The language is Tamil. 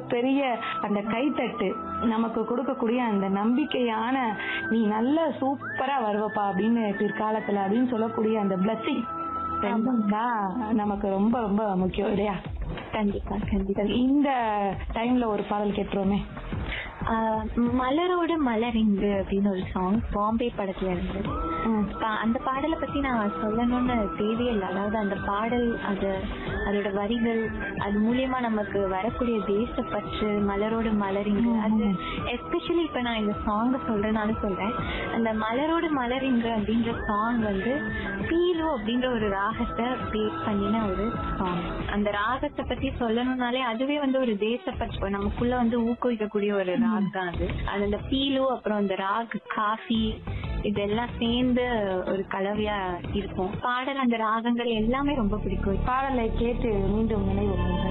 மிகப்பெரிய அந்த கைத்தட்டு நமக்கு கொடுக்கக்கூடிய அந்த நம்பிக்கையான நீ நல்ல சூப்பரா வருவப்பா அப்படின்னு பிற்காலத்துல அப்படின்னு சொல்லக்கூடிய அந்த பிளஸிங் தான் நமக்கு ரொம்ப ரொம்ப முக்கியம் இல்லையா கண்டிப்பா கண்டிப்பா இந்த டைம்ல ஒரு பாடல் கேட்டுருவோமே ஆஹ் மலரோடு மலரிங்கு அப்படின்னு ஒரு சாங் பாம்பே படத்துல இருந்து ம். பா- அந்த பாடலை பத்தி நான் சொல்லணும்னு தேவையில்லை அதாவது அந்த பாடல் அது அதோட வரிகள் அது மூலியமா நமக்கு வரக்கூடிய தேசப்பற்று மலரோடு மலரிங்கு அது எஸ்பெஷலி இப்ப நான் இந்த சாங் சொல்றேனால சொல்றேன் அந்த மலரோடு மலரிங்கு அப்படின்ற சாங் வந்து பீலு அப்படின்ற ஒரு ராகத்தை பேஸ் பண்ணின ஒரு சாங் அந்த ராகத்தை பத்தி சொல்லணும்னாலே அதுவே வந்து ஒரு தேசப்பற்று நமக்குள்ள வந்து ஊக்குவிக்கக்கூடிய ஒரு ராக் தான் அது அது அந்த பீலு அப்புறம் அந்த ராக் காஃபி இதெல்லாம் சேர்ந்து ஒரு கலவையா இருக்கும் பாடல் அந்த ராகங்கள் எல்லாமே ரொம்ப பிடிக்கும் பாடலை கேட்டு மீண்டும் நினைவு